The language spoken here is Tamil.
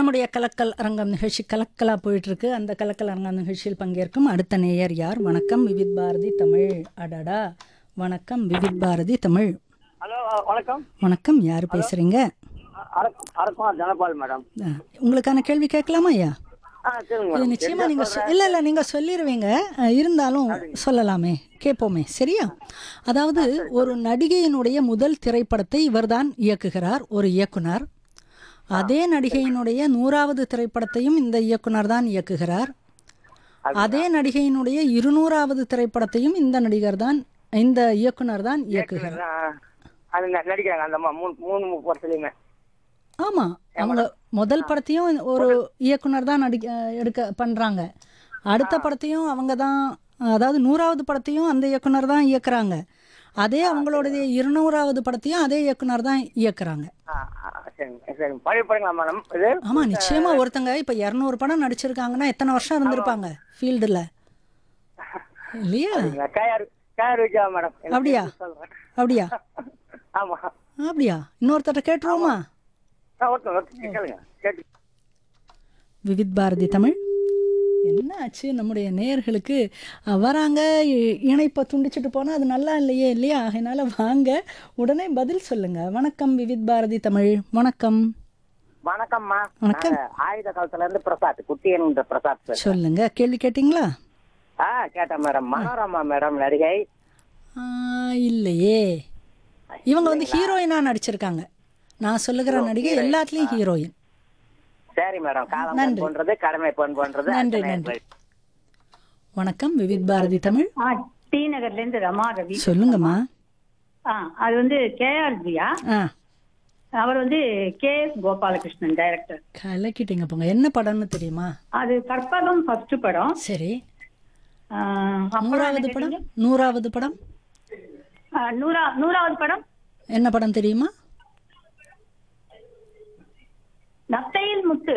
நம்முடைய கலக்கல் அரங்கம் நிகழ்ச்சி கலக்கலா போயிட்டு இருக்கு அந்த கலக்கல் அரங்கம் நிகழ்ச்சியில் பங்கேற்கும் அடுத்த நேயர் யார் வணக்கம் விவித் பாரதி தமிழ் அடடா வணக்கம் விவித் பாரதி தமிழ் ஹலோ வணக்கம் வணக்கம் யார் பேசுறீங்க அரக்- அரக்கம் தனபால் மேடம் ஆ, உங்களுக்கான கேள்வி கேட்கலாமா ஐயா ஆ சரிங்க இது மேடம் நிச்சயமா நீங்க சொ- இல்ல இல்ல நீங்க சொல்லிடுவீங்க அஹ், இருந்தாலும் சொல்லலாமே கேட்போமே சரியா அதாவது ஒரு நடிகையினுடைய முதல் திரைப்படத்தை இவர்தான் இயக்குகிறார் ஒரு இயக்குனர் அதே நடிகையினுடைய நூறாவது திரைப்படத்தையும் இந்த இயக்குனர் தான் இயக்குகிறார் அதே நடிகையினுடைய இருநூறாவது திரைப்படத்தையும் இந்த நடிகர் தான் இந்த இயக்குனர் தான் இயக்குகிறார் ஆ, அது ந- நடிக்கிறாங்க அந்த அம்மா மூணு மூணு படத்துலையுமே ஆமா அவங்க முதல் படத்தையும் ஒரு இயக்குனர் தான் நடிக்க எடுக்க பண்றாங்க அடுத்த படத்தையும் அவங்க தான் அதாவது நூறாவது படத்தையும் அந்த இயக்குனர் தான் இயக்குறாங்க அதே அவங்களுடைய இருநூறாவது படத்தையும் அதே இயக்குனர் தான் இயக்குறாங்க ஆ, ஆ, சரிங்க சரிங்க பழைய படங்களா மேடம் இது ஆமா நிச்சயமா ஒருத்தங்க இப்ப இருநூறு படம் நடிச்சிருக்காங்கன்னா எத்தனை வருஷம் இருந்திருப்பாங்க ஃபீல்டுல இல்லையா கேஆர் கேஆர் விஜயா மேடம் எனக்கு அப்படியா? சொல்றேன். அப்படியா ஆமா அப்படியா இன்னொருத்தட்ட கேட்டுருவோமா ஆ, ஒருத்தர் ஒருத்தர் கேளுங்க கேட்டு விவித் பாரதி தமிழ் என்ன ஆச்சு நம்முடைய நேயர்களுக்கு அஹ், வராங்க இ- இணைப்பை துண்டிச்சிட்டு போனால் அது நல்லா இல்லையே இல்லையா அதனால வாங்க உடனே பதில் சொல்லுங்க வணக்கம் விவித் பாரதி தமிழ் வணக்கம் வணக்கம்மா வணக்கம். நாங்க ஆயுத காலத்துல இருந்து பிரசாத் குட்டியன்ற பிரசாத் பேசுறேன். சொல்லுங்க கேள்வி கேட்டிங்களா ஆ கேட்டேன் மேடம் மனோரமா மேடம் நடிகை ஆஹ், இல்லையே இவங்க வந்து ஹீரோயினா நடிச்சிருக்காங்க நான் சொல்லுகிற நடிகை எல்லாத்துலேயும் ஹீரோயின் சரி மேடம் காலம் பொன் போன்றது கடமை பொன் போன்றது நன்றி, அத்தனை நன்றி. வணக்கம் விவித் பாரதி தமிழ் ஆ டி நகர்ல இருந்து ரமா ரவி சொல்லுங்கம்மா ஆ அது வந்து கேஆர்ஜியா ஆ அவர் வந்து கே எஸ் கோபாலகிருஷ்ணன் டைரக்டர் கலக்கிட்டீங்க போங்க என்ன படம்னு தெரியுமா அது கற்பகம் ஃபர்ஸ்ட் படம் சரி ஆ, அப்புறம் நூறாவது என்ன படம் கேட்டீங்க? நூறாவது படம் ஆ, நூறா நூறாவது படம் என்ன படம் தெரியுமா நத்தையில் முத்து